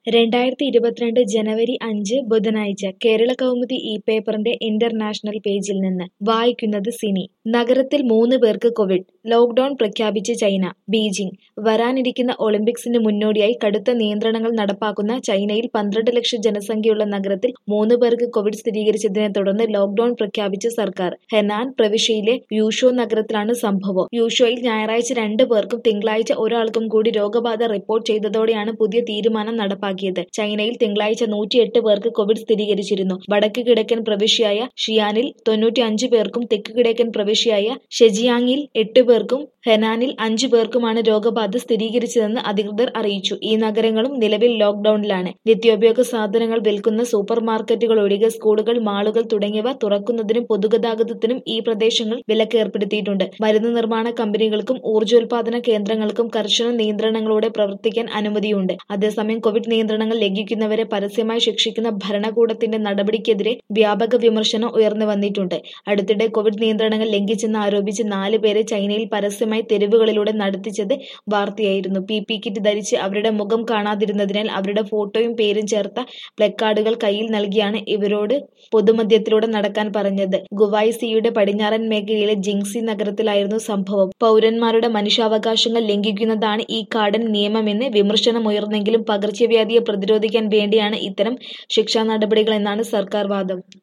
രണ്ടായിരത്തി ഇരുപത്തിരണ്ട് ജനുവരി അഞ്ച് ബുധനാഴ്ച കേരളകൗമുദി ഈ പേപ്പറിന്റെ ഇന്റർനാഷണൽ പേജിൽ നിന്ന് വായിക്കുന്നത് സിനി നഗരത്തിൽ മൂന്ന് പേർക്ക് കോവിഡ് ലോക്ഡൌൺ പ്രഖ്യാപിച്ച് ചൈന ബീജിംഗ് വരാനിരിക്കുന്ന ഒളിമ്പിക്സിന് മുന്നോടിയായി കടുത്ത നിയന്ത്രണങ്ങൾ നടപ്പാക്കുന്ന ചൈനയിൽ പന്ത്രണ്ട് ലക്ഷം ജനസംഖ്യയുള്ള നഗരത്തിൽ മൂന്ന് പേർക്ക് കോവിഡ് സ്ഥിരീകരിച്ചതിനെ തുടർന്ന് ലോക്ഡൌൺ പ്രഖ്യാപിച്ച സർക്കാർ ഹെനാൻ പ്രവിശ്യയിലെ യൂഷോ നഗരത്തിലാണ് സംഭവം യൂഷോയിൽ ഞായറാഴ്ച രണ്ട് പേർക്കും തിങ്കളാഴ്ച ഒരാൾക്കും കൂടി രോഗബാധ റിപ്പോർട്ട് ചെയ്തതോടെയാണ് പുതിയ തീരുമാനം നടപ്പാക്കിയത് ചൈനയിൽ തിങ്കളാഴ്ച നൂറ്റിയെട്ട് പേർക്ക് കോവിഡ് സ്ഥിരീകരിച്ചിരുന്നു വടക്ക് കിഴക്കൻ പ്രവിശ്യയായ ഷിയാനിൽ തൊണ്ണൂറ്റി അഞ്ച് പേർക്കും തെക്ക് കിഴക്കൻ പ്രവിശ്യയായ ഷെജിയാങ്ങിൽ എട്ട് പേർക്കും ഹെനാനിൽ അഞ്ചു പേർക്കുമാണ് രോഗബാധ സ്ഥിരീകരിച്ചതെന്ന് അധികൃതർ അറിയിച്ചു ഈ നഗരങ്ങളും നിലവിൽ ലോക്ഡൌണിലാണ് നിത്യോപയോഗ സാധനങ്ങൾ വിൽക്കുന്ന സൂപ്പർ മാർക്കറ്റുകൾ ഒഴികെ സ്കൂളുകൾ മാളുകൾ തുടങ്ങിയവ തുറക്കുന്നതിനും പൊതുഗതാഗതത്തിനും ഈ പ്രദേശങ്ങൾ വിലക്ക് ഏർപ്പെടുത്തിയിട്ടുണ്ട് മരുന്ന് നിർമ്മാണ കമ്പനികൾക്കും ഊർജ്ജോൽപാദന കേന്ദ്രങ്ങൾക്കും കർശന നിയന്ത്രണങ്ങളോടെ പ്രവർത്തിക്കാൻ അനുമതിയുണ്ട് അതേസമയം കോവിഡ് നിയന്ത്രണങ്ങൾ ലംഘിക്കുന്നവരെ പരസ്യമായി ശിക്ഷിക്കുന്ന ഭരണകൂടത്തിന്റെ നടപടിക്കെതിരെ വ്യാപക വിമർശനം ഉയർന്നു വന്നിട്ടുണ്ട് അടുത്തിടെ കോവിഡ് നിയന്ത്രണങ്ങൾ ലംഘിച്ചെന്ന് ആരോപിച്ച് നാല് പേരെ ചൈനയിൽ പരസ്യമായി തെരുവുകളിലൂടെ നടത്തിച്ചത് വാർത്തയായിരുന്നു പി പി കിറ്റ് ധരിച്ച് അവരുടെ മുഖം കാണാതിരുന്നതിനാൽ അവരുടെ ഫോട്ടോയും പേരും ചേർത്ത പ്ലക്കാർഡുകൾ കയ്യിൽ നൽകിയാണ് ഇവരോട് പൊതുമധ്യത്തിലൂടെ നടക്കാൻ പറഞ്ഞത് ഗുവായ്സിയുടെ പടിഞ്ഞാറൻ മേഖലയിലെ ജിങ്സി നഗരത്തിലായിരുന്നു സംഭവം പൗരന്മാരുടെ മനുഷ്യാവകാശങ്ങൾ ലംഘിക്കുന്നതാണ് ഈ കാടൻ നിയമമെന്ന് വിമർശനമുയർന്നെങ്കിലും പകർച്ചവ്യാധിയെ പ്രതിരോധിക്കാൻ വേണ്ടിയാണ് ഇത്തരം ശിക്ഷാ നടപടികൾ എന്നാണ് സർക്കാർ വാദം